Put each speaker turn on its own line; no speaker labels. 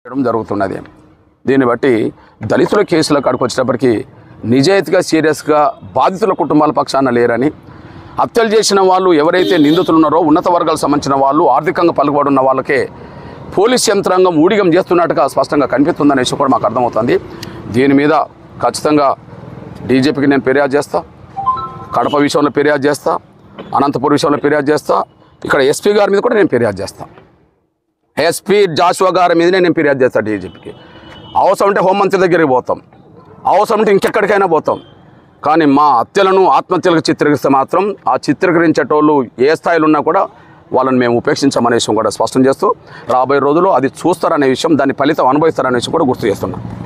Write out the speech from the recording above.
చేయడం జరుగుతున్నది దీన్ని బట్టి దళితుల కేసుల కాడికి వచ్చేటప్పటికి నిజాయితీగా సీరియస్గా బాధితుల కుటుంబాల పక్షాన లేరని హత్యలు చేసిన వాళ్ళు ఎవరైతే నిందితులు ఉన్నారో ఉన్నత వర్గాలకు సంబంధించిన వాళ్ళు ఆర్థికంగా పలుకుబడి ఉన్న వాళ్ళకే పోలీస్ యంత్రాంగం ఊడిగం చేస్తున్నట్టుగా స్పష్టంగా కనిపిస్తుందనే విషయం కూడా మాకు అర్థమవుతుంది దీని మీద ఖచ్చితంగా డీజీపీకి నేను ఫిర్యాదు చేస్తా కడప విషయంలో ఫిర్యాదు చేస్తా అనంతపురం విషయంలో ఫిర్యాదు చేస్తా ఇక్కడ ఎస్పీ గారి మీద కూడా నేను ఫిర్యాదు చేస్తా ఎస్పీ జాషువా గారి మీదనే నేను ఫిర్యాదు చేస్తాను డీజీపీకి అవసరం ఉంటే హోంమంత్రి దగ్గరికి పోతాం అవసరం ఉంటే ఇంకెక్కడికైనా పోతాం కానీ మా హత్యలను ఆత్మహత్యలకు చిత్రీకరిస్తే మాత్రం ఆ చిత్రీకరించేటోళ్ళు ఏ స్థాయిలో ఉన్నా కూడా వాళ్ళని మేము ఉపేక్షించమనే విషయం కూడా స్పష్టం చేస్తూ రాబోయే రోజుల్లో అది చూస్తారనే విషయం దాని ఫలితం అనుభవిస్తారనే విషయం కూడా గుర్తు చేస్తున్నాం